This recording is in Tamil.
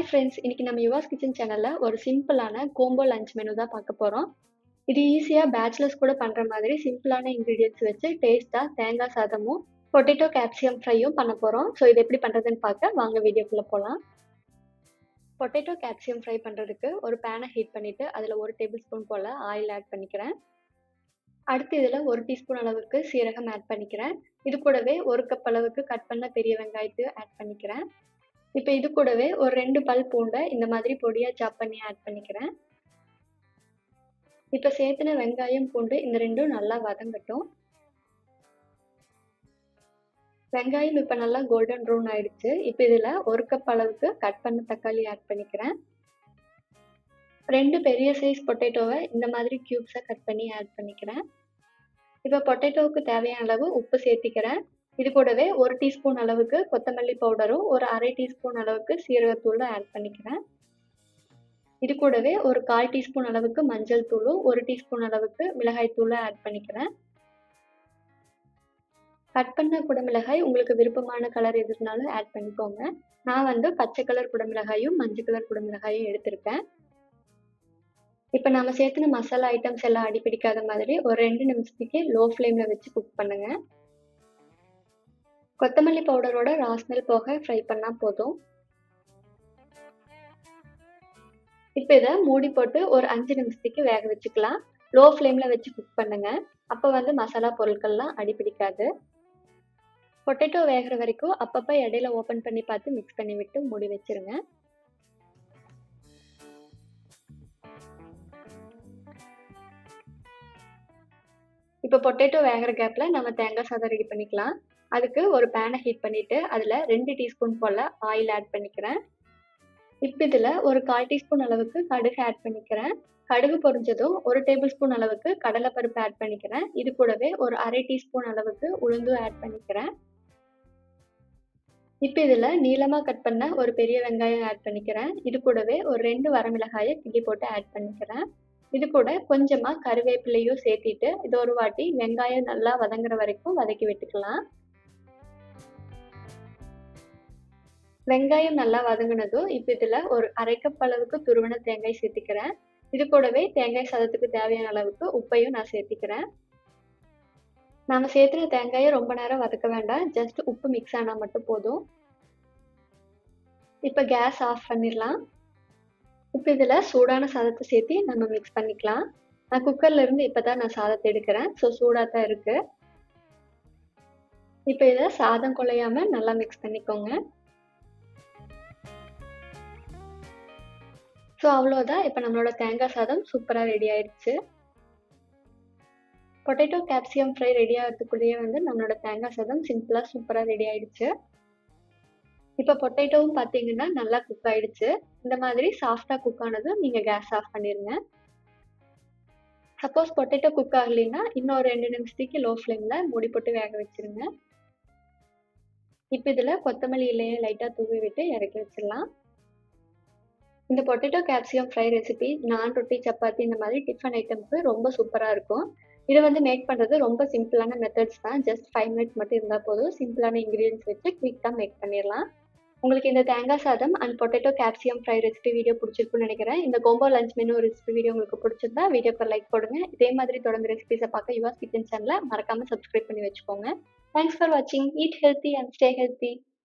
ஃப்ரெண்ட்ஸ் இன்னைக்கு நம்ம யுவாஸ் கிச்சன் சேனல்ல ஒரு சிம்பிளான கோம்போ லஞ்ச் மெனு தான் பார்க்க போறோம் இது ஈஸியா பேச்சுலர்ஸ் கூட பண்ற மாதிரி சிம்பிளான இன்கிரீடியன்ஸ் வச்சு டேஸ்டா தேங்காய் சாதமும் பொட்டேட்டோ கேப்சியம் ஃப்ரையும் பண்ண போறோம் ஸோ இது எப்படி பண்றதுன்னு பார்க்க வாங்க வீடியோக்குள்ள போகலாம் பொட்டேட்டோ கேப்சியம் ஃப்ரை பண்ணுறதுக்கு ஒரு பேனை ஹீட் பண்ணிவிட்டு அதில் ஒரு டேபிள் ஸ்பூன் போல் ஆயில் ஆட் பண்ணிக்கிறேன் அடுத்து இதில் ஒரு டீஸ்பூன் அளவுக்கு சீரகம் ஆட் பண்ணிக்கிறேன் இது கூடவே ஒரு கப் அளவுக்கு கட் பண்ண பெரிய வெங்காயத்தை ஆட் பண்ணிக்கிறேன் இப்போ இது கூடவே ஒரு ரெண்டு பல் பூண்டை இந்த மாதிரி பொடியாக சாப் பண்ணி ஆட் பண்ணிக்கிறேன் இப்போ சேர்த்துன வெங்காயம் பூண்டு இந்த ரெண்டும் நல்லா வதங்கட்டும் வெங்காயம் இப்போ நல்லா கோல்டன் ப்ரௌன் ஆயிடுச்சு இப்போ இதில் ஒரு கப் அளவுக்கு கட் பண்ண தக்காளி ஆட் பண்ணிக்கிறேன் ரெண்டு பெரிய சைஸ் பொட்டேட்டோவை இந்த மாதிரி க்யூப்ஸாக கட் பண்ணி ஆட் பண்ணிக்கிறேன் இப்போ பொட்டேட்டோவுக்கு தேவையான அளவு உப்பு சேர்த்திக்கிறேன் இது கூடவே ஒரு டீஸ்பூன் அளவுக்கு கொத்தமல்லி பவுடரும் ஒரு அரை டீஸ்பூன் அளவுக்கு சீரகத்தூளும் ஆட் பண்ணிக்கிறேன் இது கூடவே ஒரு கால் டீஸ்பூன் அளவுக்கு மஞ்சள் தூளும் ஒரு டீஸ்பூன் அளவுக்கு மிளகாய் தூளும் ஆட் பண்ணிக்கிறேன் கட் பண்ண குடமிளகாய் உங்களுக்கு விருப்பமான கலர் எதுனாலும் ஆட் பண்ணிக்கோங்க நான் வந்து பச்சை கலர் குடமிளகாயும் மஞ்சள் கலர் குடமிளகாயும் எடுத்திருக்கேன் இப்போ நம்ம சேர்த்துன மசாலா ஐட்டம்ஸ் எல்லாம் அடிப்பிடிக்காத மாதிரி ஒரு ரெண்டு நிமிஷத்துக்கு லோ ஃப்ளேமில் வச்சு குக் பண்ணுங்க கொத்தமல்லி பவுடரோட ராஸ்மெல் போக ஃப்ரை பண்ணால் போதும் இப்போ இதை மூடி போட்டு ஒரு அஞ்சு நிமிஷத்துக்கு வேக வச்சுக்கலாம் லோ ஃப்ளேமில் வச்சு குக் பண்ணுங்க அப்போ வந்து மசாலா பொருட்கள்லாம் அடிப்பிடிக்காது பொட்டேட்டோ வேகிற வரைக்கும் அப்பப்போ இடையில ஓப்பன் பண்ணி பார்த்து மிக்ஸ் பண்ணி விட்டு மூடி வச்சிருங்க இப்போ பொட்டேட்டோ வேகிற கேப்பில் நம்ம தேங்காய் சாதம் ரெடி பண்ணிக்கலாம் அதுக்கு ஒரு பேனை ஹீட் பண்ணிவிட்டு அதில் ரெண்டு டீஸ்பூன் போல் ஆயில் ஆட் பண்ணிக்கிறேன் இப்போ இதில் ஒரு கால் டீஸ்பூன் அளவுக்கு கடுகு ஆட் பண்ணிக்கிறேன் கடுகு பொரிஞ்சதும் ஒரு டேபிள் ஸ்பூன் அளவுக்கு கடலைப்பருப்பு ஆட் பண்ணிக்கிறேன் இது கூடவே ஒரு அரை டீஸ்பூன் அளவுக்கு உளுந்தும் ஆட் பண்ணிக்கிறேன் இப்போ இதில் நீளமாக கட் பண்ண ஒரு பெரிய வெங்காயம் ஆட் பண்ணிக்கிறேன் இது கூடவே ஒரு ரெண்டு வரமிளகாயை கிள்ளி போட்டு ஆட் பண்ணிக்கிறேன் இது கூட கொஞ்சமாக கருவேப்பிலையும் சேர்த்திட்டு இது ஒரு வாட்டி வெங்காயம் நல்லா வதங்குற வரைக்கும் வதக்கி விட்டுக்கலாம் வெங்காயம் நல்லா வதங்கினதும் இப்போ இதில் ஒரு அரை கப் அளவுக்கு துருவன தேங்காய் சேர்த்திக்கிறேன் இது கூடவே தேங்காய் சாதத்துக்கு தேவையான அளவுக்கு உப்பையும் நான் சேர்த்திக்கிறேன் நாம் சேர்த்துன தேங்காயை ரொம்ப நேரம் வதக்க வேண்டாம் ஜஸ்ட் உப்பு மிக்ஸ் ஆனால் மட்டும் போதும் இப்போ கேஸ் ஆஃப் பண்ணிடலாம் இப்போ இதில் சூடான சாதத்தை சேர்த்து நம்ம மிக்ஸ் பண்ணிக்கலாம் நான் குக்கர்ல இருந்து இப்போ தான் நான் சாதத்தை எடுக்கிறேன் ஸோ சூடாக தான் இருக்கு இப்போ இதை சாதம் குலையாம நல்லா மிக்ஸ் பண்ணிக்கோங்க ஸோ அவ்வளோதான் இப்போ நம்மளோட தேங்காய் சாதம் சூப்பராக ரெடி ஆயிடுச்சு பொட்டேட்டோ கேப்சியம் ஃப்ரை ரெடி ஆகிறதுக்குள்ளேயே வந்து நம்மளோட தேங்காய் சாதம் சிம்பிளாக சூப்பராக ரெடி ஆயிடுச்சு இப்போ பொட்டேட்டோவும் பார்த்தீங்கன்னா நல்லா குக் ஆயிடுச்சு இந்த மாதிரி சாஃப்டாக குக் ஆனதும் நீங்கள் கேஸ் ஆஃப் பண்ணிடுங்க சப்போஸ் பொட்டேட்டோ குக் ஆகலைன்னா இன்னும் ரெண்டு நிமிஷத்துக்கு லோ ஃப்ளேமில் மூடி போட்டு வேக வச்சிருங்க இப்போ இதில் கொத்தமல்லி இலையை லைட்டாக தூவி விட்டு இறக்கி வச்சிடலாம் இந்த பொட்டேட்டோ கேப்சியம் ஃப்ரை ரெசிபி நான் ரொட்டி சப்பாத்தி இந்த மாதிரி டிஃபன் ஐட்டம்க்கு ரொம்ப சூப்பராக இருக்கும் இதை வந்து மேக் பண்ணுறது ரொம்ப சிம்பிளான மெத்தட்ஸ் தான் ஜஸ்ட் ஃபைவ் மினிட்ஸ் மட்டும் இருந்தால் போதும் சிம்பிளான இன்க்ரீடியன்ஸ் வச்சு குவிக்காக மேக் பண்ணிடலாம் உங்களுக்கு இந்த தேங்காய் சாதம் and potato capsicum fry recipe video பிடிச்சிருக்குன்னு நினைக்கிறேன் இந்த combo lunch menu recipe video உங்களுக்கு பிடிச்சிருந்தா வீடியோக்கு லைக் போடுங்க இதே மாதிரி தொடர்ந்து ரெசிபிஸை பார்க்க யுவாஸ் கிச்சன் சேனலை மறக்காமல் சப்ஸ்கிரைப் பண்ணி வச்சுக்கோங்க தேங்க்ஸ் ஃபார் வாட்சிங் eat healthy and stay healthy